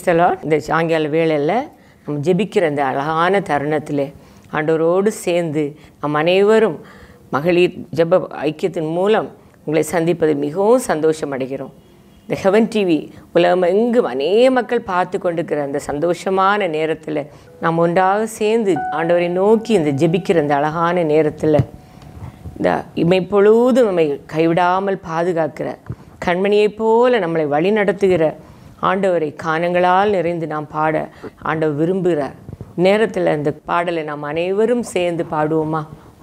Praise the Lord இந்த சாயங்கால வேளையில் நம்ம ஜெபிக்கிற இந்த அழகான தருணத்தில் ஆண்டவரோடு சேர்ந்து நம் அனைவரும் மகளிர் ஜெப ஐக்கியத்தின் மூலம் உங்களை சந்திப்பதில் மிகவும் சந்தோஷம் அடைகிறோம் இந்த ஹெவன் டிவி உலகம் எங்கும் அநேக மக்கள் பார்த்து கொண்டிருக்கிற அந்த சந்தோஷமான நேரத்தில் நாம் ஒன்றாக சேர்ந்து ஆண்டவரை நோக்கி இந்த ஜெபிக்கிற இந்த அழகான நேரத்தில் இந்த இமைப்பொழுதும் நம்மை கைவிடாமல் பாதுகாக்கிற கண்மணியைப் போல நம்மளை வழி நடத்துகிற ஆண்டவரை கானங்களால் நிறைந்து நாம் பாட ஆண்டவர் விரும்புகிறார் நேரத்தில் அந்த பாடலை நாம் அனைவரும் சேர்ந்து பாடுவோமா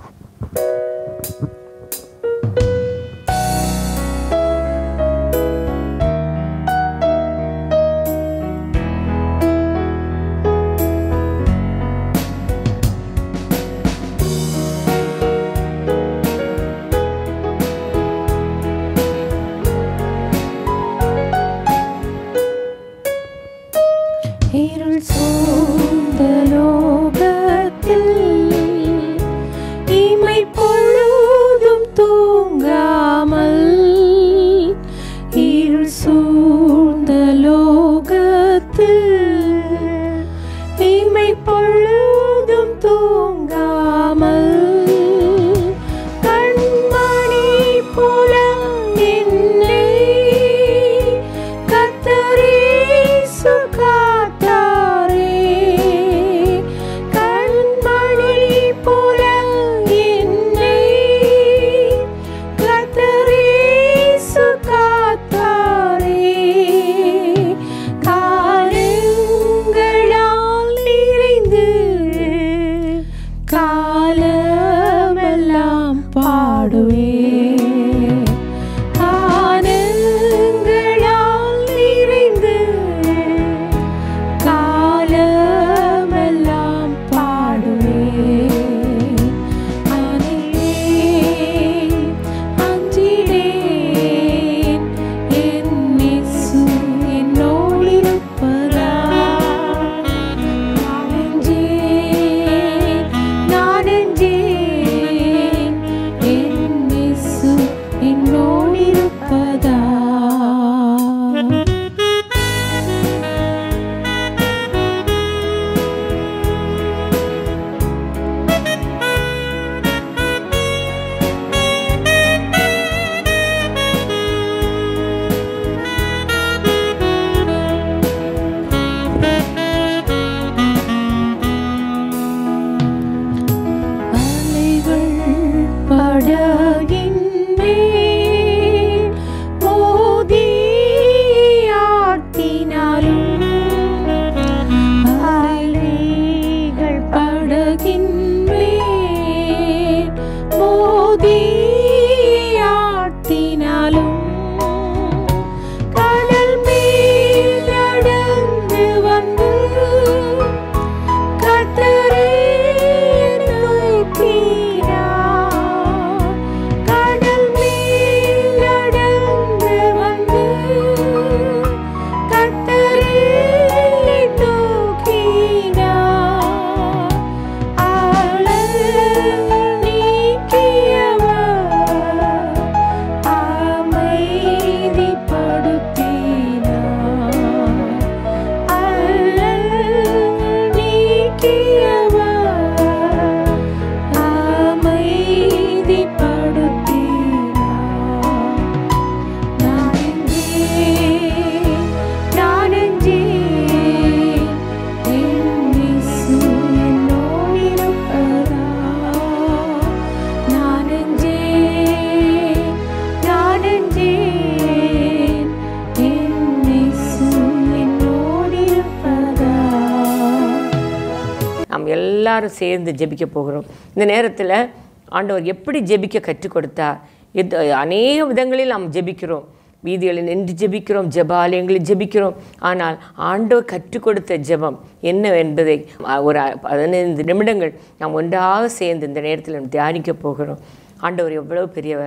இருள் சூழ்ந்த லோகத்தில் இமை பொழுதும் தூங்காமல் இருள் சூழ்ந்த லோகத்தில் இமை பொழுதும் தூங்காமல் கண்மணி போல என்னை கத்தரேசு காத்தாரே கண்மணி போல என்னை கத்தரேசு காத்தாரே காலங்களால் நிறைந்து காலமெல்லாம் பாடுவே காலங்களால் நிறைந்து காலமெல்லாம் பாடுவே அணிலேன் அஞ்சிடேன் என் இயேசு என்னோடிருப்பதால் நான் அஞ்சேன், நான் அஞ்சேன், என் இயேசு என்னோடிருப்பதால். அலைகள் படகின் மேல் மோதி ஆட்டினாலும் அலைகள் படகின் மேல் மோதி ஆட்டினாலும் கடல் மேல் நடந்து வந்து கத்தரே நோக்கினார். கடல் மேல் நடந்து வந்து கத்தரே நோக்கினார். அழல் நீக்கியவர் அமைதிப்படுத்தினார். அல்லல் நீக்கியவர் அமைதிப்படுத்தினார். நான் எங்கே, நான் எங்கே, என் இயேசு என்னோடிருப்பதால். நான் எங்கே, நான் எங்கே, என் இயேசு என்னோடிருப்பதால். நாம் எல்லாரும் சேர்ந்து ஜெபிக்க போகிறோம் இந்த நேரத்தில் ஆண்டவர் எப்படி ஜெபிக்க கற்றுக் கொடுத்தார் எத் அநேக விதங்களில் நாம் ஜெபிக்கிறோம் வீதிகளில் நின்று ஜெபிக்கிறோம் ஜெபாலயங்களில் ஜெபிக்கிறோம் ஆனால் ஆண்டவர் கற்றுக் கொடுத்த ஜெபம் என்ன என்பதை அ, ஒரு அ- பதினைந்து நிமிடங்கள் நாம் ஒன்றாக சேர்ந்து இந்த நேரத்தில் நாம் தியானிக்க போகிறோம் ஆண்டவர் எவ்வளவு பெரியவர்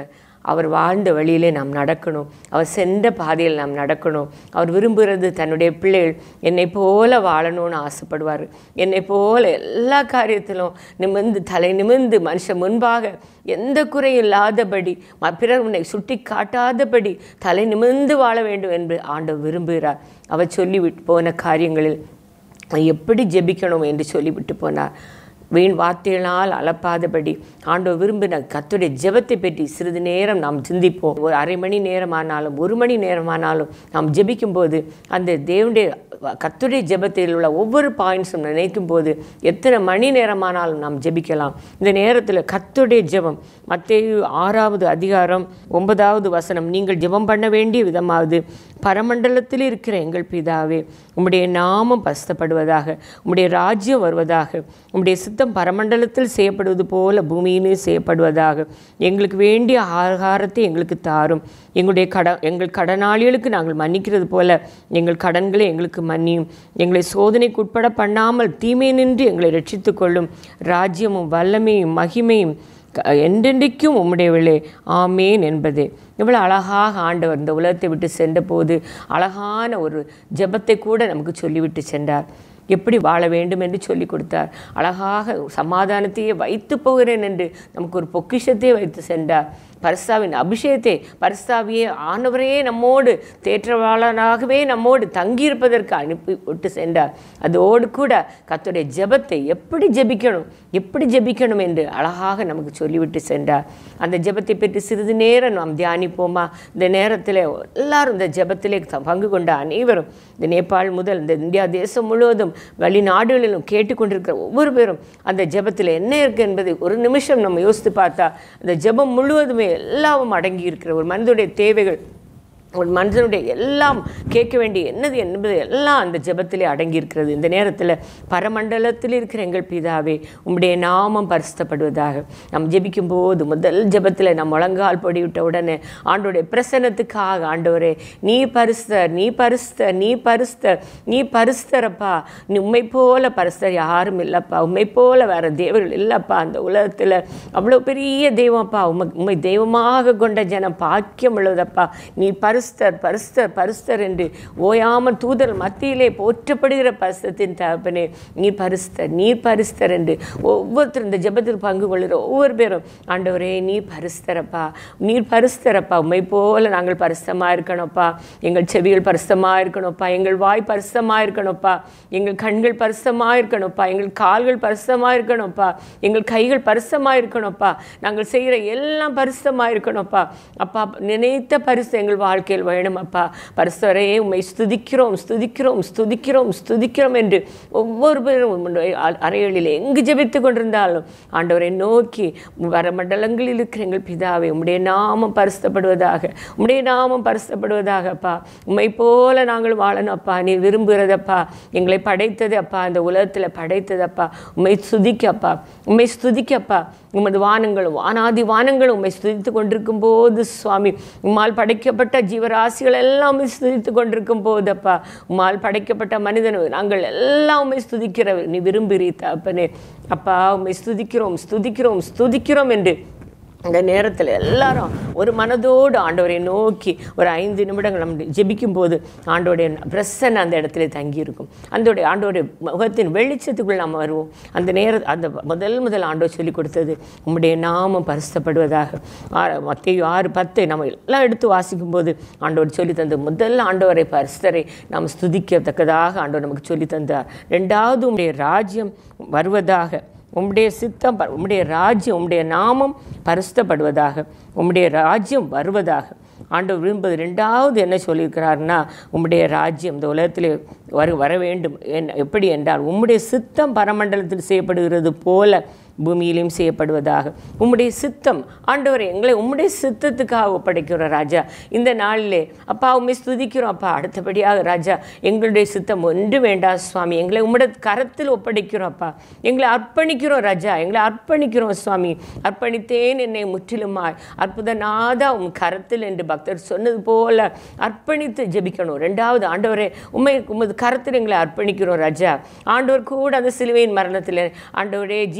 அவர் வாழ்ந்த வழியிலே நாம் நடக்கணும் அவர் சென்ற பாதையில் நாம் நடக்கணும் அவர் விரும்புகிறது தன்னுடைய பிள்ளைகள் என்னை போல வாழணும்னு ஆசைப்படுவார் என்னை போல எல்லா காரியத்திலும் நிமிர்ந்து தலை நிமிர்ந்து மனுஷன் முன்பாக எந்த குறையும் இல்லாதபடி ம- பிறர் உன்னை சுட்டி காட்டாதபடி தலை நிமிர்ந்து வாழ வேண்டும் என்று ஆண்டவர் விரும்புகிறார் அவர் சொல்லிவிட்டு போன காரியங்களில் எப்படி ஜெபிக்கணும் என்று சொல்லிவிட்டு போனார் வீண் வார்த்தைகளால் அளப்பாதபடி ஆண்டவர் விரும்பின கத்துடைய ஜெபத்தை பற்றி சிறிது நேரம் நாம் சிந்திப்போம் ஒரு அரை மணி நேரமானாலும் ஒரு மணி நேரமானாலும் நாம் ஜெபிக்கும்போது அந்த தேவனுடைய கத்துடைய ஜெபத்தில் உள்ள ஒவ்வொரு பாயிண்ட்ஸும் நினைக்கும் போது எத்தனை மணி நேரமானாலும் நாம் ஜெபிக்கலாம் இந்த நேரத்தில் கத்துடைய ஜெபம் மத்தேயு ஆறாவது அதிகாரம் ஒன்பதாவது வசனம் நீங்கள் ஜெபம் பண்ண வேண்டிய விதமாவது பரமண்டலத்தில் இருக்கிற எங்கள் பிதாவே உம்முடைய நாமம் பஸ்தப்படுவதாக உம்முடைய ராஜ்யம் வருவதாக உம்முடைய சித்தம் பரமண்டலத்தில் செய்யப்படுவது போல பூமியிலும் செய்யப்படுவதாக எங்களுக்கு வேண்டிய ஆகாரத்தை எங்களுக்கு தாரும் எங்களுடைய கட எங்கள் கடனாளிகளுக்கு நாங்கள் மன்னிக்கிறது போல எங்கள் கடன்களை எங்களுக்கு மன்னியும் எங்களை சோதனைக்கு உட்பட பண்ணாமல் தீமை நின்று எங்களை ரட்சித்துக் கொள்ளும் ராஜ்யமும் வல்லமையும் மகிமையும் க- என்றென்றைக்கும் உம்முடையவளே ஆமேன் என்பதே இவ்வளோ அழகாக ஆண்டவர் இந்த உலகத்தை விட்டு சென்றபோது அழகான ஒரு ஜெபத்தை கூட நமக்கு சொல்லிவிட்டு சென்றார் எப்படி வாழ வேண்டும் என்று சொல்லி கொடுத்தார் அழகாக சமாதானத்தையே வைத்து போகிறேன் என்று நமக்கு ஒரு பொக்கிஷத்தை வைத்து சென்றார் பரிசாவின் அபிஷேகத்தை பரிசாவியே ஆனவரே நம்மோடு தேற்றவாளனாகவே நம்மோடு தங்கியிருப்பதற்கு அனுப்பி விட்டு சென்றார் அதோடு கூட கர்த்தருடைய ஜெபத்தை எப்படி ஜெபிக்கணும் எப்படி ஜெபிக்கணும் என்று அழகாக நமக்கு சொல்லிவிட்டு சென்றார் அந்த ஜெபத்தை பற்றி சிறிது நேரம் நாம் தியானிப்போமா இந்த நேரத்தில் எல்லாரும் இந்த ஜெபத்திலே த- பங்கு கொண்ட அனைவரும் இந்த நேபாள் முதல் இந்த இந்தியா தேசம் முழுவதும் வெளிநாடுகளிலும் கேட்டுக்கொண்டிருக்கிற ஒவ்வொரு பேரும் அந்த ஜெபத்தில் என்ன இருக்கு என்பதை ஒரு நிமிஷம் நம்ம யோசித்து பார்த்தா அந்த ஜெபம் முழுவதுமே எல்லாவும் அடங்கி இருக்கிற ஒரு மனிதனுடைய தேவைகள் ஒரு மனிதனுடைய எல்லாம் கேட்க வேண்டிய என்னது என்பது எல்லாம் அந்த ஜெபத்திலே அடங்கியிருக்கிறது இந்த நேரத்தில் பரமண்டலத்தில் இருக்கிற எங்கள் பிதாவே உம்முடைய நாமம் பரிசுத்தப்படுவதாக நாம் ஜெபிக்கும் போது முதல் ஜெபத்தில் நாம் முழங்கால் பொடிவிட்ட உடனே ஆண்டோடைய பிரசன்னத்துக்காக ஆண்டவரே நீ பரிசுத்தர் நீ பரிசுத்தர் நீ பரிசுத்தர் நீ பரிசுத்தரப்பா நீ உண்மை போல பரிசுத்தர் யாரும் இல்லைப்பா உண்மை போல வேற தேவர்கள் இல்லைப்பா அந்த உலகத்தில் அவ்வளோ பெரிய தெய்வம்ப்பா உண்மை உண்மை தெய்வமாக கொண்ட ஜனம் பாக்கியம் உள்ளதப்பா நீ பரிசுத்தர் பரிசுத்தர் பரிசுத்தர் என்று ஓயாமல் தூதர் மத்தியிலே போற்றப்படுகிற பரிசுத்தின் தகப்பனே நீ பரிசுத்தர் நீ பரிசுத்தர் என்று ஒவ்வொருத்தரும் இந்த ஜெபத்தில் பங்கு கொள்கிற ஒவ்வொரு பேரும் ஆண்டவரே நீ பரிசுத்தரப்பா நீர் பரிசுத்தரப்பா உண்மை போல நாங்கள் பரிசுத்தமாக இருக்கணும்ப்பா எங்கள் செவிகள் பரிசுத்தமாக இருக்கணும்ப்பா எங்கள் வாய் பரிசுத்தமாக இருக்கணும்ப்பா எங்கள் கண்கள் பரிசுத்தமாக இருக்கணும்ப்பா எங்கள் கால்கள் பரிசுத்தமாக இருக்கணும்ப்பா எங்கள் கைகள் பரிசுத்தமாக இருக்கணும்ப்பா நாங்கள் செய்கிற எல்லாம் பரிசுத்தமாக இருக்கணும்ப்பா அப்பா நினைத்த பரிசு எங்கள் வாழ்க்கையில் வேணும் அப்பா பரிசுவரே உண்மை ஸ்துதிக்கிறோம் ஸ்துதிக்கிறோம் ஸ்துதிக்கிறோம் ஸ்துதிக்கிறோம் என்று ஒவ்வொரு பேரும் உம்முடைய அ- அறைகளில் எங்கு ஜெபித்து கொண்டிருந்தாலும் ஆண்டவரை நோக்கி வரமண்டலங்களில் இருக்கிற எங்கள் பிதாவே உம்முடைய நாமம் பரிசுத்தப்படுவதாக உம்முடைய நாமம் பரிசுத்தப்படுவதாக அப்பா உம்மை போல நாங்கள் வாழணும் அப்பா நீ விரும்புகிறதப்பா எங்களை படைத்தது அப்பா அந்த உலகத்தில் படைத்ததப்பா உம்மை ஸ்துதிக்கப்பா உம்மை ஸ்துதிக்கப்பா உமது வானங்களும் வானாதி வானங்களும் உம்மை ஸ்துதித்து கொண்டிருக்கும் போது சுவாமி உம்மால் படைக்கப்பட்ட ஜீவராசிகள் எல்லாம் உம்மை ஸ்துதித்து கொண்டிருக்கும் போதப்பா உம்மால் படைக்கப்பட்ட மனிதன் நாங்கள் எல்லாம் உம்மை ஸ்துதிக்கிற நீ விரும்புகிறீ தகப்பனே அப்பா உம்மை ஸ்துதிக்கிறோம் ஸ்துதிக்கிறோம் ஸ்துதிக்கிறோம் என்று இந்த நேரத்தில் எல்லாரும் ஒரு மனதோடு ஆண்டவரை நோக்கி ஒரு ஐந்து நிமிடங்கள் நம்ம ஜெபிக்கும் போது ஆண்டோடைய பிரசன் அந்த இடத்துல தங்கியிருக்கும் அந்த ஆண்டோடைய முகத்தின் வெளிச்சத்துக்குள் நாம் வருவோம் அந்த நேர அந்த முதல் முதல் ஆண்டவர் சொல்லி கொடுத்தது உம்முடைய நாமம் பரிசுத்தப்படுவதாக ஆறு மத்திய ஆறு பத்து நம்ம எல்லாம் எடுத்து வாசிக்கும் போது ஆண்டவர் சொல்லி தந்த முதல் ஆண்டவரை பரிசுத்தரை நாம் ஸ்துதிக்கத்தக்கதாக ஆண்டவர் நமக்கு சொல்லி தந்தார் ரெண்டாவது உம்முடைய ராஜ்யம் வருவதாக உம்முடைய சித்தம் ப- உம்முடைய ராஜ்யம் உம்முடைய நாமம் பரிசுத்தப்படுவதாக உம்முடைய ராஜ்யம் வருவதாக ஆண்டவர் விரும்புவது ரெண்டாவது என்ன சொல்லியிருக்கிறாருன்னா உம்முடைய ராஜ்யம் இந்த உலகத்தில் வர வர வேண்டும் என் எப்படி என்றால் உம்முடைய சித்தம் பரமண்டலத்தில் செய்யப்படுகிறது போல பூமியிலும் செய்யப்படுவதாக உம்முடைய சித்தம் ஆண்டவர் எங்களை உம்முடைய சித்தத்துக்காக ஒப்படைக்கிறோம் ராஜா இந்த நாளிலே அப்பா உண்மை ஸ்துதிக்கிறோம் அப்பா அடுத்தபடியாக ராஜா எங்களுடைய சித்தம் ஒன்று வேண்டாம் சுவாமி எங்களை உம்முடைய கரத்தில் ஒப்படைக்கிறோம் அப்பா எங்களை அர்ப்பணிக்கிறோம் ராஜா எங்களை அர்ப்பணிக்கிறோம் சுவாமி அர்ப்பணித்தேன் என்னை முற்றிலுமாய் அற்புதநாதா உம் கரத்தில் என்று பக்தர் சொன்னது போல அர்ப்பணித்து ஜெபிக்கணும் ரெண்டாவது ஆண்டவரே உண்மை உமது கரத்தில் எங்களை அர்ப்பணிக்கிறோம் ராஜா ஆண்டவர் கூட அந்த சிலுவையின் மரணத்தில் ஆண்டவரே ஜீவன் என்னுடைய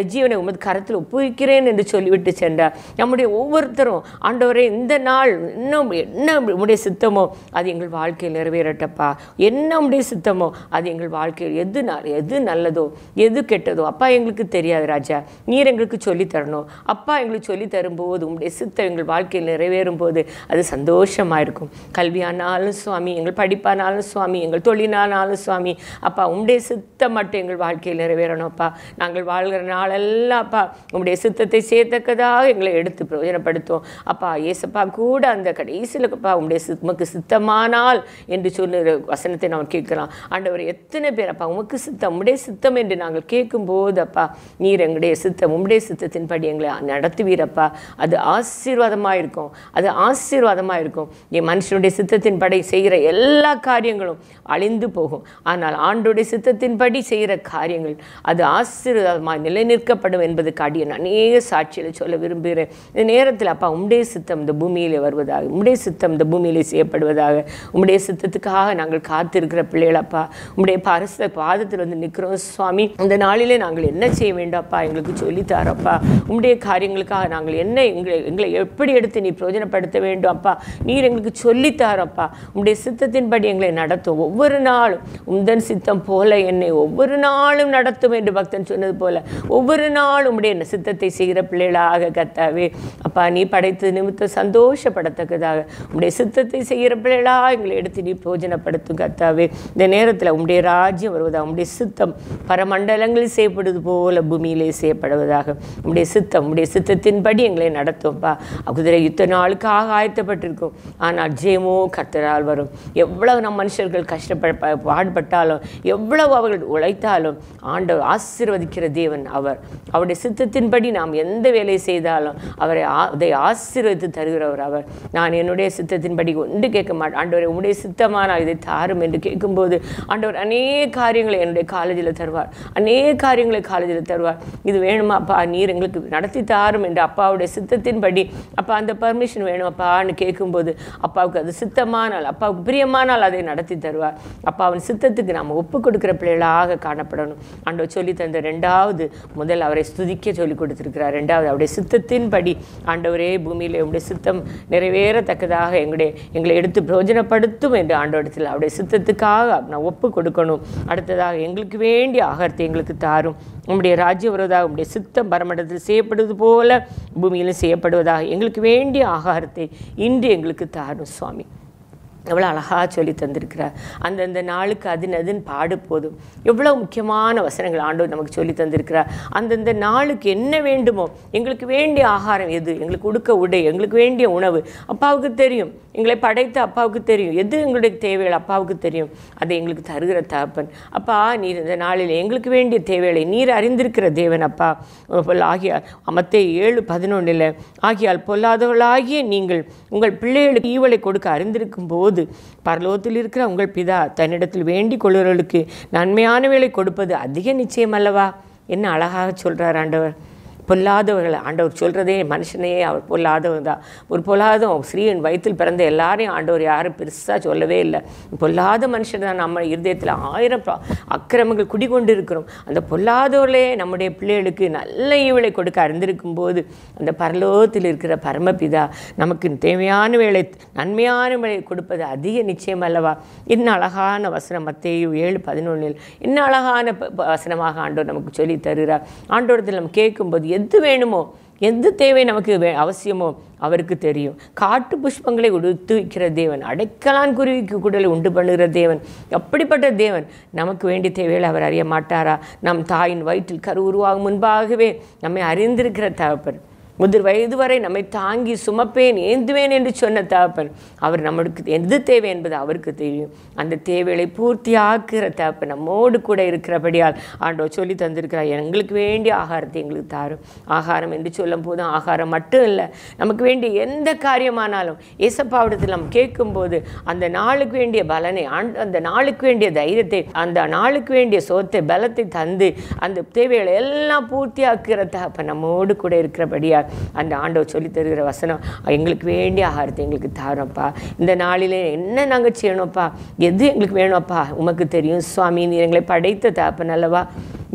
ஜீவனை உமது கரத்தில் ஒப்புவிக்கிறேன் என்று சொல்லிவிட்டு சென்றார் நம்முடைய ஒவ்வொருத்தரும் ஆண்டவரே இந்த நாள் இன்னும் என்ன உம்முடைய சித்தமோ அது எங்கள் வாழ்க்கையில் நிறைவேறட்டப்பா என்ன உம்முடைய சித்தமோ அது எங்கள் வாழ்க்கையில் எது ந- எது நல்லதோ எது கெட்டதோ அப்பா எங்களுக்கு தெரியாது ராஜா நீர் எங்களுக்கு சொல்லித் தரணும் அப்பா எங்களுக்கு சொல்லித் தரும்போது உம்முடைய சித்தம் எங்கள் வாழ்க்கையில் நிறைவேறும் போது அது சந்தோஷமாக இருக்கும் கல்வியானாலும் சுவாமி எங்கள் படிப்பானாலும் சுவாமி எங்கள் தொழிலானாலும் சுவாமி அப்பா உம்முடைய சித்தம் மட்டும் எங்கள் வாழ்க்கையில் நிறைவேறணும் அப்பா நாங்கள் வாழ்கிற நாளெல்லாம் அப்பா உம்முடைய சித்தத்தை சேர்த்தக்கதாக எங்களை எடுத்து பிரயோஜனப்படுத்தும் அப்பா ஏசப்பா கூட அந்த கடைசியில் அப்பா உம்முடைய சித் உமக்கு சித்தமானால் என்று சொன்ன வசனத்தை நாம் கேட்கலாம் ஆண்டவர் எத்தனை பேர் அப்பா உமக்கு சித்தம் உம்முடைய சித்தம் என்று நாங்கள் கேட்கும்போது அப்பா நீர் எங்களுடைய சித்தம் உம்முடைய சித்தத்தின்படி எங்களை நடத்துவீரப்பா அது ஆசீர்வாதமாக இருக்கும் அது ஆசீர்வாதமாக இருக்கும் என் மனுஷனுடைய சித்தத்தின்படி செய்கிற எல்லா காரியங்களும் அழிந்து போகும் ஆனால் ஆண்டோடைய சித்தத்தின்படி செய்கிற காரியங்கள் அது ஆசீர்வாதமாக நிலைநிற்கப்படும் என்பதுக்கு அடியன் அநேக சாட்சிகளை சொல்ல விரும்புகிறேன் இந்த நேரத்தில் அப்பா உம்முடைய சித்தம் இந்த பூமியிலே வருவதாக உம்முடைய சித்தம் இந்த பூமியிலே செய்யப்படுவதாக உம்முடைய சித்தத்துக்காக நாங்கள் காத்திருக்கிற பிள்ளைகள் அப்பா உம்முடைய பரிசு பாதத்தில் வந்து நிற்கிறோம் சுவாமி இந்த நாளிலே நாங்கள் என்ன செய்ய வேண்டும் அப்பா எங்களுக்கு சொல்லித்தாரப்பா உம்முடைய காரியங்களுக்காக நாங்கள் என்ன எங்களை எங்களை எப்படி எடுத்து நீ பிரயோஜனப்படுத்த வேண்டும் அப்பா நீர் எங்களுக்கு சொல்லித்தாரப்பா உம்முடைய சித்தத்தின்படி எங்களை நடத்தும் ஒவ்வொரு நாளும் உந்தன் சித்தம் போல என்னை ஒவ்வொரு நாளும் நடத்தும் என்று பக்தன் சொன்னது போல ஒவ்வொரு நாளும் உம்முடைய சித்தத்தை செய்கிற பிள்ளைகளாக கத்தாவே அப்பா நீ படைத்து நிமித்தம் சந்தோஷப்படத்தக்கதாக உம்முடைய சித்தத்தை செய்கிற பிள்ளைகளாக எங்களை எடுத்து நீ பிரயோஜனப்படுத்தும் கத்தாவே இந்த நேரத்தில் உம்முடைய ராஜ்யம் வருவதாக உம்முடைய சித்தம் பரமண்டலங்களில் செய்யப்படுவது போல பூமியிலே செய்யப்படுவதாக உம்முடைய சித்தம் உம்முடைய சித்தத்தின்படி எங்களை நடத்தும்ப்பா குதிரை யுத்த நாளுக்காக ஆயத்தப்பட்டிருக்கும் ஆனால் ஜெயமோ கர்த்தரால் வரும் எவ்வளவு நம் மனுஷர்கள் கஷ்டப்பட ப- பாடுபட்டாலும் எவ்வளவு அவர்கள் உழைத்தாலும் ஆண்டவர் ஆசீர்வதிக்கிற தேவன் அவர் அவருடைய சித்தத்தின்படி நாம் எந்த வேலை செய்தாலும் அவரை ஆ- அதை ஆசீர்வதித்து தருகிறவர் அவர் நான் என்னுடைய சித்தத்தின்படி ஒன்று கேட்க மாட்டேன் ஆண்டவரை உம்முடைய சித்தமான இதை தாரும் என்று கேட்கும்போது ஆண்டவர் அநேக காரியங்களை என்னுடைய காலேஜில் தருவார் அநேக காரியங்களை காலேஜில் தருவார் இது வேணுமா அப்பா நீர் எங்களுக்கு நடத்தி தாரும் என்று அப்பாவுடைய சித்தத்தின்படி அப்பா அந்த பர்மிஷன் வேணும் அப்பான்னு கேட்கும்போது அப்பாவுக்கு அது சித்தமானால் அப்பாவுக்கு பிரியமானால் அதை நடத்தி தருவார் அப்பா அவன் சித்தத்துக்கு நாம் ஒப்பு கொடுக்கிற பிள்ளைகளாக காணப்படணும் ஆண்டவர் சொல்லி தந்த ரெண்டாவது முதல் அவரை ஸ்துதிக்க சொல்லி கொடுத்திருக்கிறார் ரெண்டாவது அவருடைய சித்தத்தின்படி ஆண்டவரே பூமியிலே உடைய சித்தம் நிறைவேறத்தக்கதாக எங்களுடைய எங்களை எடுத்து பிரயோஜனப்படுத்தும் என்று ஆண்டவரத்தில் அவருடைய சித்தத்துக்காக நான் ஒப்பு கொடுக்கணும் அடுத்ததாக எங்களுக்கு வேண்டிய ஆகாரத்தை எங்களுக்கு தாரும் உம்முடைய ராஜ்ய வருவதாக உம்முடைய சித்தம் பரமண்டத்தில் செய்யப்படுவது போல பூமியிலும் செய்யப்படுவதாக எங்களுக்கு வேண்டிய ஆகாரத்தை இன்று எங்களுக்கு தாரும் சுவாமி எவ்வளோ அழகாக சொல்லி தந்திருக்கிறார் அந்தந்த நாளுக்கு அதுன்னு அதுன்னு பாடு போதும் எவ்வளோ முக்கியமான வசனங்கள் ஆண்டவர் நமக்கு சொல்லி தந்திருக்கிறார் அந்தந்த நாளுக்கு என்ன வேண்டுமோ எங்களுக்கு வேண்டிய ஆகாரம் எது எங்களுக்கு உடுக்க உடை எங்களுக்கு வேண்டிய உணவு அப்பாவுக்கு தெரியும் எங்களை படைத்த அப்பாவுக்கு தெரியும் எது எங்களுடைய தேவைகள் அப்பாவுக்கு தெரியும் அதை எங்களுக்கு தருகிற தகப்பன் அப்பா நீர் இந்த நாளில் எங்களுக்கு வேண்டிய தேவைகளை நீர் அறிந்திருக்கிற தேவன் அப்பா போல் ஆகியால் அமத்தை ஏழு பதினொன்றில் ஆகியால் பொல்லாதவர்களாகிய நீங்கள் உங்கள் பிள்ளைகளுக்கு ஈவலை கொடுக்க அறிந்திருக்கும் போது பரலோகத்தில் இருக்கிற உங்கள் பிதா தன்னிடத்தில் வேண்டிக் கொள்கிறவர்களுக்கு நன்மையானவைகளை கொடுப்பது அதிக நிச்சயம் அல்லவா என்ன அழகாக சொல்கிறார் ஆண்டவர் பொல்லாதவர்கள் ஆண்டவர் சொல்கிறதே மனுஷனையே அவர் பொல்லாதவன் தான் ஒரு பொல்லாதவன் ஸ்ரீயின் வயிற்றில் பிறந்த எல்லாரையும் ஆண்டவர் யாரும் பெருசாக சொல்லவே இல்லை பொல்லாத மனுஷன் தான் நம்ம இருதயத்தில் ஆயிரம் ப- அக்கிரமங்கள் குடிகொண்டு இருக்கிறோம் அந்த பொல்லாதவர்களே நம்முடைய பிள்ளைகளுக்கு நல்ல ஈவலை கொடுக்க அறிந்திருக்கும் போது அந்த பரலோகத்தில் இருக்கிற பரமபிதா நமக்கு தேவையான வேலை நன்மையான வேலை கொடுப்பது அதிக நிச்சயம் அல்லவா என்ன அழகான வசனம் மத்தேயு ஏழு பதினொன்றில் என்ன அழகான ப- ப- வசனமாக ஆண்டவர் நமக்கு சொல்லி தருகிறார் ஆண்டவரத்தில் நம்ம கேட்கும்போது எது வேணுமோ எது தேவை நமக்கு வே- அவசியமோ அவருக்கு தெரியும் காட்டு புஷ்பங்களை உடுத்து வைக்கிற தேவன் அடைக்கலான் குருவிக்கு குடலை உண்டு பண்ணுகிற தேவன் அப்படிப்பட்ட தேவன் நமக்கு வேண்டிய தேவைகளை அவர் அறிய மாட்டாரா நம் தாயின் வயிற்றில் கரு உருவாகும் முன்பாகவே நம்மை அறிந்திருக்கிற தகப்பன் முதிர் வயது வரை நம்மை தாங்கி சுமப்பேன் ஏந்துவேன் என்று சொன்ன தகப்பன் அவர் நம்மளுக்கு எது தேவை என்பது அவருக்கு தெரியும் அந்த தேவைகளை பூர்த்தி ஆக்குகிற தகப்பன் நம்மோடு கூட இருக்கிறபடியால் ஆண்டவர் சொல்லி தந்திருக்கிறார் எங்களுக்கு வேண்டிய ஆகாரத்தை எங்களுக்கு தாரும் ஆகாரம் என்று சொல்லும் போது ஆகாரம் மட்டும் இல்லை நமக்கு வேண்டிய எந்த காரியமானாலும் ஏசப்பாவிடத்தில் நம்ம கேட்கும்போது அந்த நாளுக்கு வேண்டிய பலனை ஆண்டு அந்த நாளுக்கு வேண்டிய தைரியத்தை அந்த நாளுக்கு வேண்டிய சோத்தை பலத்தை தந்து அந்த தேவைகளை எல்லாம் பூர்த்தி ஆக்குகிற தகப்பன் நம்மோடு கூட இருக்கிறபடியால் அந்த ஆண்டவர் சொல்லி தருகிற வசனம் எங்களுக்கு வேண்டிய ஆகாரத்தை எங்களுக்கு தாரப்பா இந்த நாளிலே என்ன நாங்கள் செய்யணும்ப்பா எது எங்களுக்கு வேணும்ப்பா உமக்கு தெரியும் சுவாமி நீர் எங்களை படைத்த தகப்பன் அல்லவா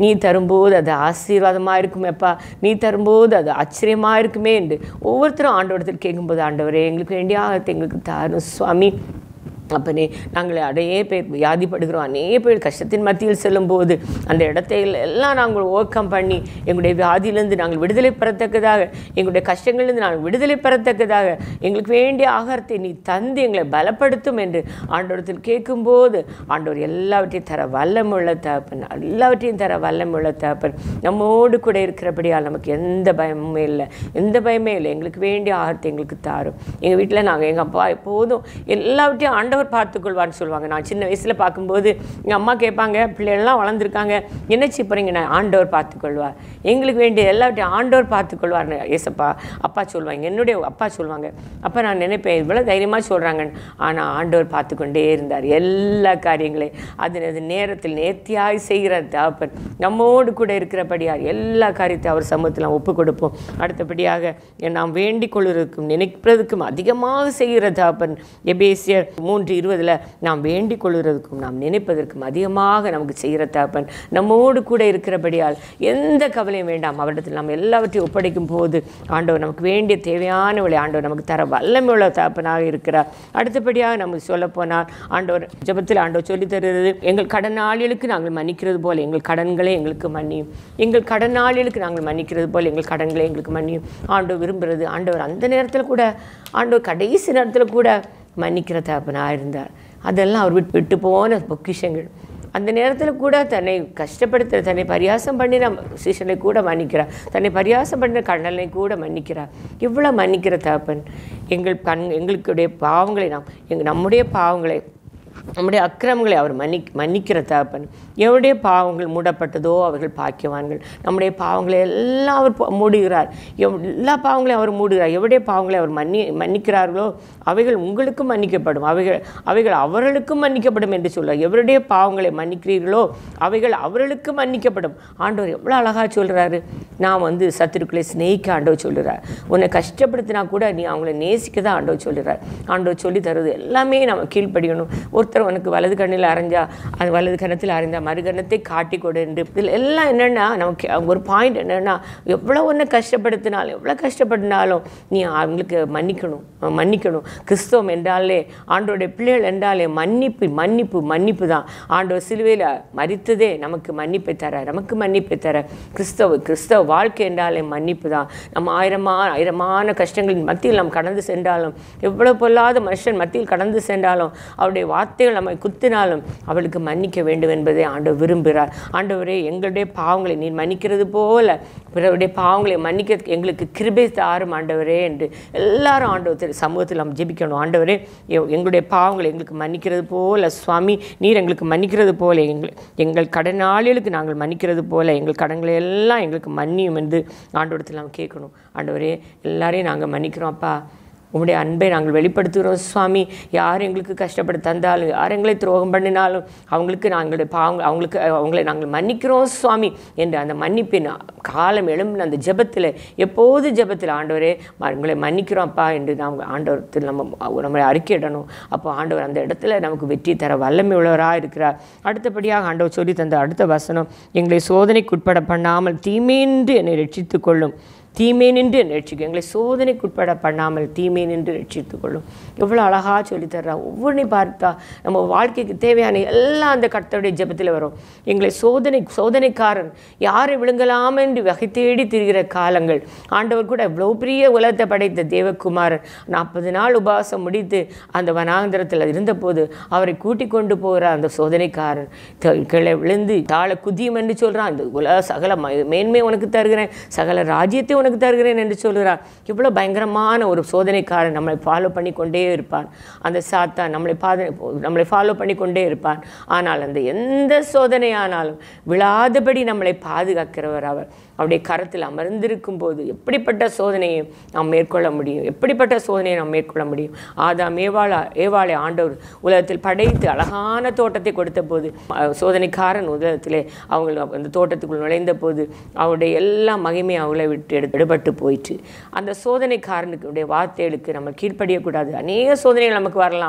நீ தரும்போது அது ஆசீர்வாதமாக இருக்குமேப்பா நீ தரும்போது அது ஆச்சரியமாக இருக்குமே என்று ஒவ்வொருத்தரும் ஆண்டவரத்தில் கேட்கும்போது ஆண்டவரே எங்களுக்கு வேண்டிய ஆகத்தை எங்களுக்கு தாரும் சுவாமி அப்பனே நாங்கள் அடையே பேர் வியாதிப்படுகிறோம் அநேக பேர் கஷ்டத்தின் மத்தியில் செல்லும்போது அந்த இடத்தை எல்லாம் நாங்கள் ஓவர் கம் பண்ணி எங்களுடைய வியாதியிலிருந்து நாங்கள் விடுதலை பெறத்தக்கதாக எங்களுடைய கஷ்டங்களிலிருந்து நாங்கள் விடுதலை பெறத்தக்கதாக எங்களுக்கு வேண்டிய ஆகாரத்தை நீ தந்து எங்களை பலப்படுத்தும் என்று ஆண்டவரத்தில் கேட்கும்போது ஆண்டவர் எல்லாவற்றையும் தர வல்லமுள்ள தகப்பன் எல்லாவற்றையும் தர வல்லமுள்ள தகப்பன் நம்மோடு கூட இருக்கிறபடியால் நமக்கு எந்த பயமுமே இல்லை எந்த பயமே இல்லை எங்களுக்கு வேண்டிய ஆகாரத்தை எங்களுக்கு தாரும் எங்கள் வீட்டில் நாங்கள் எங்கள் அப்பா எப்போதும் எல்லாவற்றையும் ஆண்டவர் பார்த்துக்கொள்வான்னு சொல்லுவாங்க நான் சின்ன வயசில் பார்க்கும்போது எங்கள் அம்மா கேட்பாங்க பிள்ளைகள்லாம் வளர்ந்துருக்காங்க என்ன போகிறீங்க நான் ஆண்டவர் பார்த்துக்கொள்வார் எங்களுக்கு வேண்டிய எல்லாவற்றையும் ஆண்டவர் பார்த்துக்கொள்வார்னு ஏசப்பா அப்பா சொல்லுவாங்க என்னுடைய அப்பா சொல்லுவாங்க அப்போ நான் நினைப்பேன் இவ்வளோ தைரியமாக சொல்கிறாங்கன்னு ஆனால் ஆண்டவர் பார்த்து கொண்டே இருந்தார் எல்லா காரியங்களையும் அது அது நேரத்தில் நேர்த்தியாய் செய்கிற தகப்பன் நம்மோடு கூட இருக்கிறபடியார் எல்லா காரியத்தையும் அவர் சமூகத்தில் நாம் ஒப்பு கொடுப்போம் அடுத்தபடியாக நாம் வேண்டிக் கொள்வதற்கும் நினைப்பதற்கும் அதிகமாக செய்கிற தகப்பன் எபேசியர் மூன்று இருபதில் நாம் வேண்டிக் கொள்வதற்கும் நாம் நினைப்பதற்கும் அதிகமாக நமக்கு செய்கிற தகப்பன் நம்மோடு கூட இருக்கிறபடியால் எந்த கவலையும் வேண்டாம் அவரிடத்தில் நாம் எல்லாவற்றையும் ஒப்படைக்கும் போது ஆண்டவர் நமக்கு வேண்டிய தேவையானவளை ஆண்டவர் நமக்கு தர வல்லமை உள்ள தகப்பனாக இருக்கிறார் அடுத்தபடியாக நமக்கு சொல்லப்போனால் ஆண்டவர் ஜெபத்தில் ஆண்டவர் சொல்லித் தருகிறது எங்கள் கடனாளிகளுக்கு நாங்கள் மன்னிக்கிறது போல எங்கள் கடன்களை எங்களுக்கு மன்னியும் எங்கள் கடனாளிகளுக்கு நாங்கள் மன்னிக்கிறது போல எங்கள் கடன்களை எங்களுக்கு மன்னியும் ஆண்டவர் விரும்புகிறது ஆண்டவர் அந்த நேரத்தில் கூட ஆண்டவர் கடைசி நேரத்தில் கூட மன்னிக்கிற தகப்பனாக இருந்தார் அதெல்லாம் அவர் விட்டு விட்டு போன பொக்கிஷங்கள் அந்த நேரத்தில் கூட தன்னை கஷ்டப்படுத்த தன்னை பரியாசம் பண்ணின சிஷனை கூட மன்னிக்கிறார் தன்னை பரியாசம் பண்ணின கண்ணனை கூட மன்னிக்கிறார் இவ்வளோ மன்னிக்கிற தகப்பன் எங்கள் கண் எங்களுடைய பாவங்களை நாம் எங்கள் நம்முடைய பாவங்களை நம்முடைய அக்கிரமங்களை அவர் மன்னி மன்னிக்கிற தகப்பன் எவருடைய பாவங்கள் மூடப்பட்டதோ அவர்கள் பாக்கியவான்கள் நம்முடைய பாவங்களை எல்லாம் அவர் ப- மூடுகிறார் எவ் எல்லா பாவங்களையும் அவர் மூடுகிறார் எவருடைய பாவங்களை அவர் மன்னி மன்னிக்கிறார்களோ அவைகள் உங்களுக்கும் மன்னிக்கப்படும் அவைகள் அவைகள் அவர்களுக்கும் மன்னிக்கப்படும் என்று சொல்றார் எவருடைய பாவங்களை மன்னிக்கிறீர்களோ அவைகள் அவர்களுக்கும் மன்னிக்கப்படும் ஆண்டவர் எவ்வளோ அழகாக சொல்கிறாரு நான் வந்து சத்துருக்களை சிநேகிக்க ஆண்டவர் சொல்கிறார் உன்னை கஷ்டப்படுத்தினா கூட நீ அவங்கள நேசிக்க தான் ஆண்டவர் சொல்கிறார் ஆண்டவர் சொல்லி தருவது எல்லாமே நம்ம கீழ்ப்படியணும் ஒருத்தர் உனக்கு வலது கண்ணில் அரைஞ்சா அது வலது கணத்தில் அரைஞ்சா மறுகணத்தை காட்டி கொடு என்று இதில் எல்லாம் என்னென்னா நமக்கு ஒரு பாயிண்ட் என்னென்னா எவ்வளோ ஒன்று கஷ்டப்படுத்தினாலும் எவ்வளோ கஷ்டப்படுத்தினாலும் நீ அவங்களுக்கு மன்னிக்கணும் மன்னிக்கணும் கிறிஸ்தவம் என்றாலே ஆண்டோடைய பிள்ளைகள் என்றாலே மன்னிப்பு மன்னிப்பு மன்னிப்பு தான் ஆண்டவர் சிலுவையில் மறித்ததே நமக்கு மன்னிப்பை தர நமக்கு மன்னிப்பை தர கிறிஸ்தவ கிறிஸ்தவ வாழ்க்கை என்றாலே மன்னிப்பு தான் நம்ம ஆயிரமான ஆயிரமான கஷ்டங்களின் மத்தியில் நாம் கடந்து சென்றாலும் எவ்வளவு பொல்லாத மனுஷன் மத்தியில் கடந்து சென்றாலும் அவருடைய வார்த்தைகள் நம்மை குத்தினாலும் அவளுக்கு மன்னிக்க வேண்டும் என்பதை ஆண்டவர் விரும்புகிறார் ஆண்டவரே எங்களுடைய பாவங்களை நீர் மன்னிக்கிறது போல பிறருடைய பாவங்களை மன்னிக்க எங்களுக்கு கிருபை தாரும் ஆண்டவரே என்று எல்லாரும் ஆண்டவர் சமூகத்தில் நாம் ஜெபிக்கணும் ஆண்டவரே எ- எங்களுடைய பாவங்களை எங்களுக்கு மன்னிக்கிறது போல சுவாமி நீர் எங்களுக்கு மன்னிக்கிறது போல எங்கள் எங்கள் கடனாளிகளுக்கு நாங்கள் மன்னிக்கிறது போல எங்கள் கடன்களை எல்லாம் எங்களுக்கு மன்னியும் என்று ஆண்டவரத்தில் நாம் கேட்கணும் ஆண்டவரே எல்லாரையும் நாங்கள் மன்னிக்கிறோம் அப்பா உம்முடைய அன்பை நாங்கள் வெளிப்படுத்துகிறோம் சுவாமி யார் எங்களுக்கு கஷ்டப்பட்டு தந்தாலும் யார் எங்களை துரோகம் பண்ணினாலும் அவங்களுக்கு நாங்களுடைய பாவங்கள் அவங்களுக்கு அவங்களை நாங்கள் மன்னிக்கிறோம் சுவாமி என்று அந்த மன்னிப்பின் காலம் எழும்பின அந்த ஜெபத்தில் எப்போது ஜெபத்தில் ஆண்டவரே ம- உங்களை மன்னிக்கிறோம் அப்பா என்று நாம் ஆண்டவரத்தில் நம்ம நம்மளை அறிக்கையிடணும் அப்போ ஆண்டவர் அந்த இடத்துல நமக்கு வெற்றி தர வல்லமை உள்ளவராக இருக்கிறார் அடுத்தபடியாக ஆண்டவர் சொல்லி தந்த அடுத்த வசனம் எங்களை சோதனைக்குட்பட பண்ணாமல் தீமையின்றி என்னை ரட்சித்துக் கொள்ளும் தீமை நின்று என்னை ரட்சிக்கும் எங்களை சோதனைக்குட்பட பண்ணாமல் தீமை நின்று ரட்சித்துக் கொள்ளும் எவ்வளோ அழகாக சொல்லித்தர்றா ஒவ்வொன்றையும் பார்த்தா நம்ம வாழ்க்கைக்கு தேவையான எல்லாம் அந்த கர்த்தருடைய ஜெபத்தில் வரும் எங்களை சோதனை சோதனைக்காரன் யாரை விழுங்கலாம் என்று வகை தேடி திரிகிற காலங்கள் ஆண்டவர் கூட இவ்வளோ பெரிய உலகத்தை படைத்த தேவகுமாரன் நாற்பது நாள் உபவாசம் முடித்து அந்த வனாந்திரத்தில் இருந்தபோது அவரை கூட்டிக் கொண்டு போகிற அந்த சோதனைக்காரன் த- கீழே விழுந்து தாழ குதியும் என்று சொல்கிறான் இந்த உலக சகல ம- மேன்மை உனக்கு தருகிறேன் சகல ராஜ்யத்தை உனக்கு தருகிறேன் என்று சொல்கிறார் இவ்வளோ பயங்கரமான ஒரு சோதனைக்காரன் நம்மளை ஃபாலோ பண்ணி கொண்டே இருப்பான் அந்த சாத்தான் நம்மளை பாத நம்மளை ஃபாலோ பண்ணி கொண்டே இருப்பான் ஆனால் அந்த எந்த சோதனையானாலும் விழாதபடி நம்மளை பாதுகாக்கிறவர் அவர் அவருடைய கரத்தில் அமர்ந்திருக்கும் போது எப்படிப்பட்ட சோதனையை நாம் மேற்கொள்ள முடியும் எப்படிப்பட்ட சோதனையை நாம் மேற்கொள்ள முடியும் ஆதாம் ஏவாளா ஏவாளை ஆண்டவர் உலகத்தில் படைத்து அழகான தோட்டத்தை கொடுத்த போது அஹ், சோதனைக்காரன் உலகத்திலே அவங்க அந்த தோட்டத்துக்குள் நுழைந்த போது அவருடைய எல்லா மகிமையும் அவளை விட்டு எடு எடுபட்டு போயிற்று அந்த சோதனைக்காரனுக்கு வார்த்தைகளுக்கு நம்ம கீழ்ப்படியக்கூடாது அநேக சோதனைகள் நமக்கு வரலாம்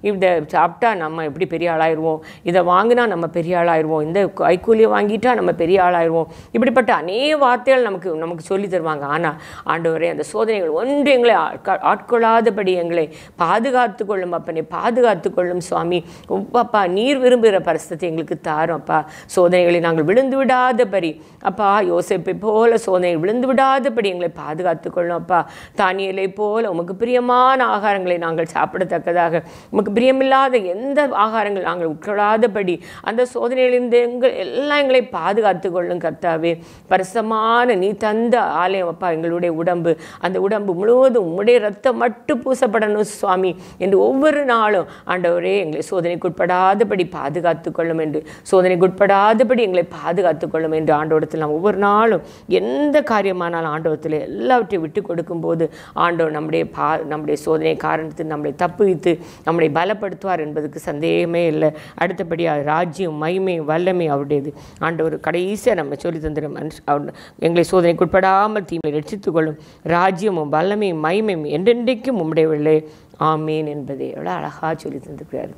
இதை சாப்பிட்டா நம்ம எப்படி பெரிய ஆளாயிருவோம் இதை வாங்கினா நம்ம பெரிய ஆளாயிருவோம் இந்த கைக்கூலியை வாங்கிட்டா நம்ம பெரிய ஆளாயிருவோம் இப்படிப்பட்ட அநேக வார்த்தைகள் நமக்கு நமக்கு சொல்லி தருவாங்க ஆனால் ஆண்டவரே அந்த சோதனைகள் ஒன்று எங்களை ஆட்க- ஆட்கொள்ளாதபடி எங்களை பாதுகாத்து கொள்ளும் அப்பனே பாதுகாத்து கொள்ளும் சுவாமி அப்பா நீர் விரும்புகிற பரிசுத்தை எங்களுக்கு தாரும் அப்பா சோதனைகளை நாங்கள் விழுந்து விடாதபடி அப்பா யோசிப்பை போல சோதனை விழுந்து விடாதபடி எங்களை பாதுகாத்து கொள்ளும் அப்பா தானியலை போல உமக்கு பிரியமான ஆகாரங்களை நாங்கள் சாப்பிடத்தக்கதாக உமக்கு பிரியமில்லாத எந்த ஆகாரங்கள் நாங்கள் உட்கொள்ளாதபடி அந்த சோதனையிலிருந்து எங்கள் எல்லாம் எங்களை பாதுகாத்து கொள்ளும் கர்த்தாவே பரிசமான நீ தந்த ஆலயம் அப்பா எங்களுடைய உடம்பு அந்த உடம்பு முழுவதும் உம்முடைய ரத்தம் மட்டும் பூசப்படணும் சுவாமி என்று ஒவ்வொரு நாளும் ஆண்டவரே எங்களை சோதனைக்குட்படாதபடி பாதுகாத்து கொள்ளும் என்று சோதனைக்குட்படாதபடி எங்களை பாதுகாத்து கொள்ளும் என்று ஆண்டவரத்தில் நாம் ஒவ்வொரு நாளும் எந்த காரியமானாலும் ஆண்டவரத்தில் எல்லாவற்றையும் விட்டு கொடுக்கும்போது ஆண்டவர் நம்முடைய பா நம்முடைய சோதனை காரணத்தில் நம்மளை தப்புவித்து நம்மளை பலப்படுத்துவார் என்பதுக்கு சந்தேகமே இல்லை அடுத்தபடியாக ராஜ்யம் மகிமை வல்லமை அவருடையது ஆண்டவர் கடைசியாக நம்ம சொல்லி தந்திர மனுஷ அவர் எங்களை சோதனைக்குட்படாமல் தீமை ரட்சித்துக் கொள்ளும் ராஜ்யமும் வல்லமையும் மகிமையும் என்றென்றைக்கும் உம்முடையவில்லை ஆமீன் என்பதை எவ்வளோ அழகாக சொல்லி தந்திருக்கிறார்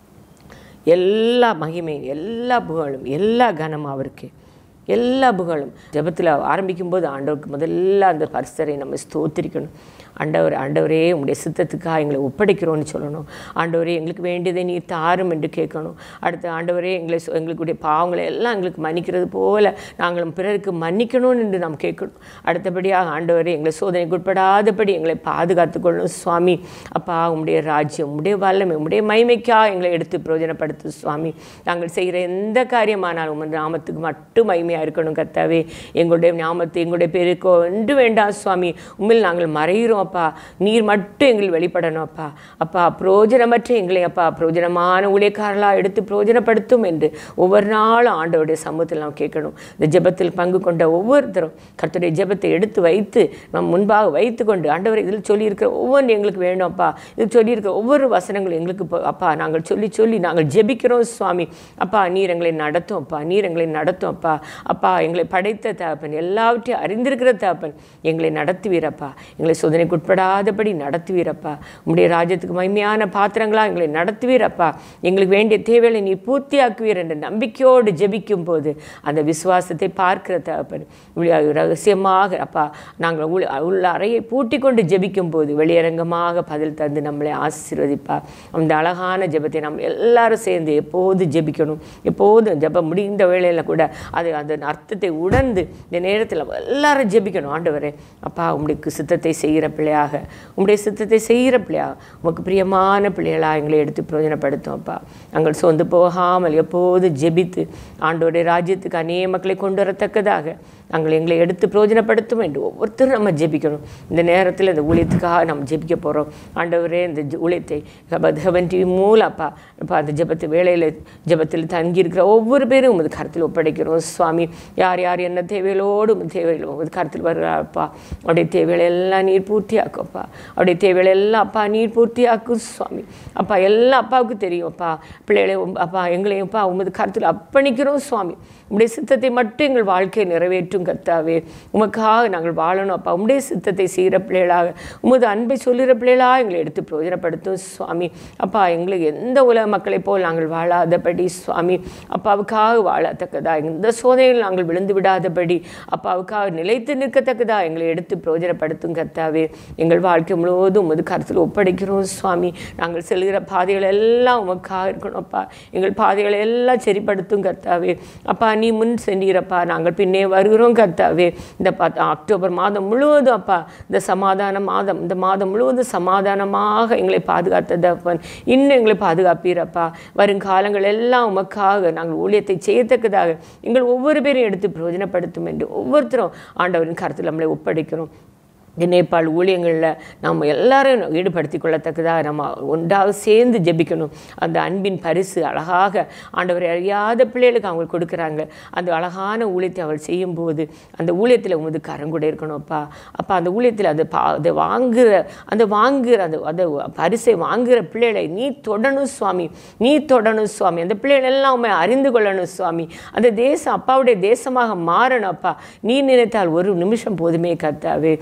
எல்லா மகிமையும் எல்லா புகழும் எல்லா கனமும் அவருக்கு எல்லா புகழும் ஜெபத்தில் ஆரம்பிக்கும்போது ஆண்டவருக்கு முதல்ல அந்த பரிசரை நம்ம ஸ்தோத்திரிக்கணும் ஆண்டவர் ஆண்டவரே உங்களுடைய சித்தத்துக்காக எங்களை ஒப்படைக்கிறோன்னு சொல்லணும் ஆண்டவரே எங்களுக்கு வேண்டியதை நீ தாரும் என்று கேட்கணும் அடுத்து ஆண்டவரே எங்களை சொ- எங்களுடைய பாவங்களை எல்லாம் எங்களுக்கு மன்னிக்கிறது போல நாங்களும் பிறருக்கு மன்னிக்கணும்னு என்று நாம் கேட்கணும் அடுத்தபடியாக ஆண்டவரே எங்களை சோதனைக்குட்படாதபடி எங்களை பாதுகாத்து கொள்ளணும் சுவாமி அப்பா உம்முடைய ராஜ்யம் உம்முடைய வல்லமை உம்முடைய மைமைக்காக எங்களை எடுத்து பிரயோஜனப்படுத்து சுவாமி நாங்கள் செய்கிற எந்த காரியமானாலும் உமது நாமத்துக்கு மட்டும் மகிமையாக இருக்கணும் கர்த்தாவே எங்களுடைய நாமத்தை எங்களுடைய பேருக்கோ ஒன்று வேண்டாம் சுவாமி உண்மையில் நாங்கள் மறைகிறோம் அப்பா நீர் மட்டும் எங்கள் வெளிப்படணும் அப்பா அப்பா பிரயோஜனமற்ற எங்களை அப்பா பிரயோஜனமான ஊழியக்காரர்களாக எடுத்து பிரயோஜனப்படுத்தும் என்று ஒவ்வொரு நாளும் ஆண்டவருடைய சமூகத்தில் நாம் கேட்கணும் இந்த ஜெபத்தில் பங்கு கொண்ட ஒவ்வொருத்தரும் கர்த்தருடைய ஜெபத்தை எடுத்து வைத்து நம் முன்பாக வைத்து கொண்டு ஆண்டவர் இதில் சொல்லியிருக்கிற ஒவ்வொன்று எங்களுக்கு வேணும் அப்பா இதில் சொல்லியிருக்கிற ஒவ்வொரு வசனங்களும் எங்களுக்கு இப்போ அப்பா நாங்கள் சொல்லி சொல்லி நாங்கள் ஜெபிக்கிறோம் சுவாமி அப்பா நீர் எங்களை நடத்தும் அப்பா நீர் எங்களை நடத்தும் அப்பா அப்பா எங்களை படைத்த தகப்பன் எல்லாவற்றையும் அறிந்திருக்கிற தகப்பன் எங்களை நடத்துவீரப்பா எங்களை சோதனைக்குட்படாதபடி நடத்துவீரப்பா உம்முடைய ராஜ்யத்துக்கு மகிமையான பாத்திரங்களாக எங்களை நடத்துவீரப்பா எங்களுக்கு வேண்டிய தேவைகளை நீ பூர்த்தியாக்குவீர் என்ற நம்பிக்கையோடு ஜெபிக்கும் போது அந்த விசுவாசத்தை பார்க்கிற தகப்பன் இப்படி ரகசியமாக அப்பா நாங்கள் உள்ள உள்ள அறையை பூட்டி கொண்டு ஜெபிக்கும் போது வெளியரங்கமாக பதில் தந்து நம்மளை ஆசீர்வதிப்பா அந்த அழகான ஜெபத்தை நம்ம எல்லாரும் சேர்ந்து எப்போது ஜெபிக்கணும் எப்போதும் ஜெபம் முடிந்த வேளையில் கூட அது அந்த அர்த்தத்தை உணர்ந்து இந்த நேரத்தில் எல்லாரும் ஜெபிக்கணும் ஆண்டவரே அப்பா உம்முடைய சித்தத்தை செய்கிற பிள்ளையாக உம்முடைய சித்தத்தை செய்கிற பிள்ளையாக உமக்கு பிரியமான பிள்ளைகளாக எங்களை எடுத்து பிரயோஜனப்படுத்தும் அப்பா நாங்கள் சொந்து போகாமல் எப்போது ஜெபித்து ஆண்டோடைய ராஜ்யத்துக்கு அநேக மக்களை கொண்டு வரத்தக்கதாக நாங்கள் எங்களை எடுத்து பிரயோஜனப்படுத்தும் என்று ஒவ்வொருத்தரும் நம்ம ஜெபிக்கணும் இந்த நேரத்தில் இந்த ஊழியத்துக்காக நம்ம ஜெபிக்க போகிறோம் ஆண்டவரே இந்த ஜெ- ஊழியத்தை ஹெவன் டிவி மூலம் அப்பா அப்பா அந்த ஜெபத்து வேளையில் ஜெபத்தில் தங்கியிருக்கிற ஒவ்வொரு பேரும் உமது கருத்தில் ஒப்படைக்கிறோம் சுவாமி யார் யார் என்ன தேவைகளோடு உமது தேவைகள் உமது கருத்தில் வருகிறாப்பா அவருடைய தேவைகளை எல்லாம் நீர் பூர்த்தியாக்கும்ப்பா அவருடைய தேவைகளை எல்லாம் அப்பா நீர் பூர்த்தியாக்கும் சுவாமி அப்பா எல்லாம் அப்பாவுக்கு தெரியும் அப்பா பிள்ளைகளை உம் அப்பா எங்களையும் அப்பா உமது கருத்தில் அர்ப்பணிக்கிறோம் சுவாமி உம்முடைய சித்தத்தை மட்டும் எங்கள் வாழ்க்கையை நிறைவேற்றும் கர்த்தாவே உமக்காக நாங்கள் வாழணும் அப்பா உம்முடைய சித்தத்தை செய்கிற பிள்ளைகளாக உமது அன்பை சொல்லுகிற பிள்ளைகளாக எங்களை எடுத்து பிரயோஜனப்படுத்தும் சுவாமி அப்பா எங்களுக்கு எந்த உலக மக்களைப் போல் நாங்கள் வாழாதபடி சுவாமி அப்பாவுக்காக வாழத்தக்கதா எந்த சோதனையில் நாங்கள் விழுந்து விடாதபடி அப்பாவுக்காக நிலைத்து நிற்கத்தக்கதா எங்களை எடுத்து பிரயோஜனப்படுத்தும் கர்த்தாவே எங்கள் வாழ்க்கை முழுவதும் உமது கருத்தில் ஒப்படைக்கிறோம் சுவாமி நாங்கள் செல்கிற பாதைகள் எல்லாம் உமக்காக இருக்கணும் அப்பா எங்கள் பாதைகளை எல்லாம் சரிப்படுத்தும் கர்த்தாவே அப்பா நீ முன் சென்றீரப்பா நாங்கள் பின்னே வருகிறோம் கர்த்தாவே இந்த பா அக்டோபர் மாதம் முழுவதும் அப்பா இந்த சமாதான மாதம் இந்த மாதம் முழுவதும் சமாதானமாக எங்களை பாதுகாத்த தகப்பன் இன்னும் எங்களை பாதுகாப்பீரப்பா வருங்காலங்கள் எல்லாம் உமக்காக நாங்கள் ஊழியத்தை செய்யத்தக்கதாக எங்கள் ஒவ்வொரு பேரையும் எடுத்து பிரயோஜனப்படுத்தும் என்று ஒவ்வொருத்தரும் ஆண்டவரின் கருத்தில் நம்மளை ஒப்படைக்கிறோம் இந்த நேபாள் ஊழியங்களில் நம்ம எல்லாரும் ஈடுபடுத்திக் கொள்ளத்தக்கதாக நம்ம ஒன்றாக சேர்ந்து ஜெபிக்கணும் அந்த அன்பின் பரிசு அழகாக ஆண்டவரை அறியாத பிள்ளைகளுக்கு அவங்க கொடுக்குறாங்க அந்த அழகான ஊழியத்தை அவள் செய்யும்போது அந்த ஊழியத்தில் உமது கரங்குட இருக்கணும் அப்பா அப்பா அந்த ஊழியத்தில் அது பா அதை வாங்குகிற அந்த வாங்குகிற அந்த அந்த பரிசை வாங்குகிற பிள்ளைகளை நீ தொடணும் சுவாமி நீ தொடணும் சுவாமி அந்த பிள்ளைகள் எல்லாம் உண்மை அறிந்து கொள்ளணும் சுவாமி அந்த தேசம் அப்பாவுடைய தேசமாக மாறணும் அப்பா நீ நினைத்தால் ஒரு நிமிஷம் போதுமே கர்த்தாவே நீ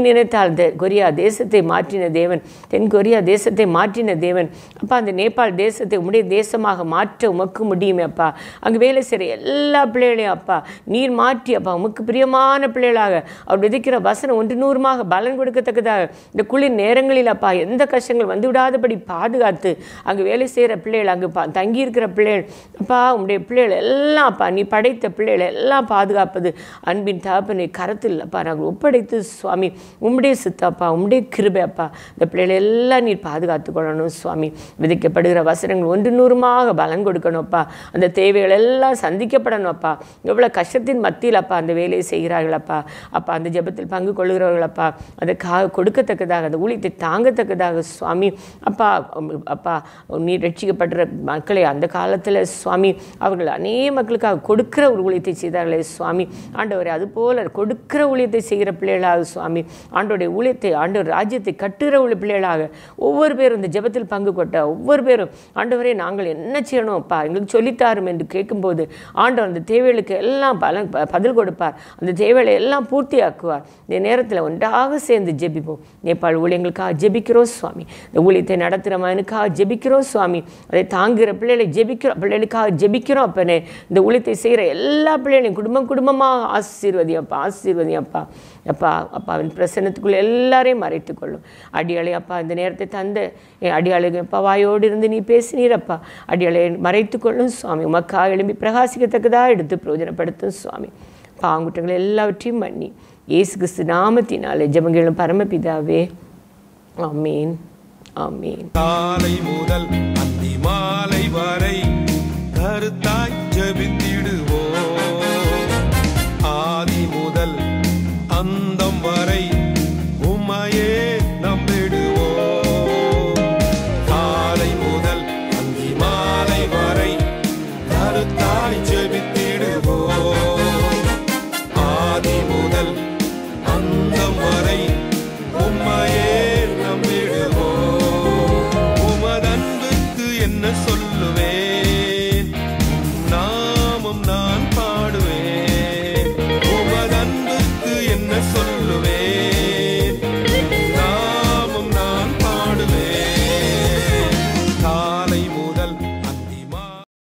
நினைத்தால் தே- கொரியா தேசத்தை மாற்றின தேவன் தென் கொரியா தேசத்தை மாற்றின தேவன் அப்பா அந்த நேபாள் தேசத்தை உம்முடைய தேசமாக மாற்ற உமக்கு முடியுமே அப்பா அங்கே வேலை செய்கிற எல்லா பிள்ளைகளையும் அப்பா நீர் மாற்றி அப்பா உமக்கு பிரியமான பிள்ளைகளாக அவர் விதைக்கிற வசனம் ஒன்று நூறுமாக பலன் கொடுக்கத்தக்கதாக இந்த குளிர் நேரங்களில் அப்பா எந்த கஷ்டங்கள் வந்து விடாதபடி பாதுகாத்து அங்கே வேலை செய்கிற பிள்ளைகள் அங்கே பா தங்கி இருக்கிற பிள்ளைகள் அப்பா உம்முடைய பிள்ளைகள் எல்லாம் அப்பா நீ படைத்த பிள்ளைகளை எல்லாம் பாதுகாப்பது அன்பின் தகப்பனை கரத்தில் அப்பா நாங்கள் ஒப்படைத்து சுவாமி உம்முடைய சித்தப்பா உம்முடைய கிருபை அப்பா இந்த பிள்ளைகளை எல்லாம் நீர் பாதுகாத்து கொள்ளணும் சுவாமி விதைக்கப்படுகிற வசனங்கள் ஒன்று நூறுமாக பலன் கொடுக்கணும்ப்பா அந்த தேவைகள் எல்லாம் சந்திக்கப்படணும் அப்பா எவ்வளோ கஷ்டத்தின் மத்தியில் அப்பா அந்த வேலையை செய்கிறார்களப்பா அப்பா அந்த ஜெபத்தில் பங்கு கொள்கிறவர்களப்பா அதை கா கொடுக்கத்தக்கதாக அந்த ஊழியத்தை தாங்கத்தக்கதாக சுவாமி அப்பா உம், அப்பா நீர் ரட்சிக்கப்படுற மக்களை அந்த காலத்தில் சுவாமி அவர்கள் அநேக மக்களுக்காக கொடுக்கிற ஒரு ஊழியத்தை செய்தார்களே சுவாமி ஆண்டவரை அது போல கொடுக்கிற ஊழியத்தை செய்கிற பிள்ளைகளாக சுவாமி ஆண்டோடைய ஊழியத்தை ஆண்டவர் ராஜ்யத்தை கட்டுகிற உள்ள பிள்ளைகளாக ஒவ்வொரு பேரும் இந்த ஜெபத்தில் பங்கு கொட்ட ஒவ்வொரு பேரும் ஆண்டவரே நாங்கள் என்ன செய்யணும் அப்பா எங்களுக்கு சொல்லித்தாரும் என்று கேட்கும்போது ஆண்டவர் அந்த தேவைகளுக்கு எல்லாம் பலன் ப- பதில் கொடுப்பார் அந்த தேவைகளை எல்லாம் பூர்த்தியாக்குவார் இந்த நேரத்தில் ஒன்றாக சேர்ந்து ஜெபிப்போம் நேபாள் ஊழியங்களுக்காக ஜெபிக்கிறோம் சுவாமி இந்த ஊழியத்தை நடத்துகிற மகனுக்காக ஜெபிக்கிறோம் சுவாமி அதை தாங்குகிற பிள்ளைகளை ஜெபிக்கிறோம் பிள்ளைகளுக்காக ஜெபிக்கிறோம் அப்பனே இந்த ஊழியத்தை செய்கிற எல்லா பிள்ளைகளையும் குடும்பம் குடும்பமாக ஆசீர்வதி அப்பா ஆசீர்வதி அப்பா அப்பா அப்பாவின் பிரசன்னத்துக்குள்ள எல்லாரையும் மறைத்துக் கொள்ளும் அடியாளை அப்பா இந்த நேரத்தை தந்த என் அடியாளுக்கு அப்பா வாயோடு இருந்து நீ பேசினீரப்பா அடியாளை மறைத்துக் கொள்ளும் சுவாமி உமக்கா எழும்பி பிரகாசிக்கத்தக்கதாக எடுத்து பிரயோஜனப்படுத்தும் சுவாமி பாங்குற்றங்கள் எல்லாவற்றையும் பண்ணி இயேசு கிறிஸ்து நாமத்தினாலே ஜெபங்களும் பரமபிதாவே ஆமீன் ஆமீன் காலை முதல் அந்தி மாலை வரை கருத்தாய் ஜெபித்தி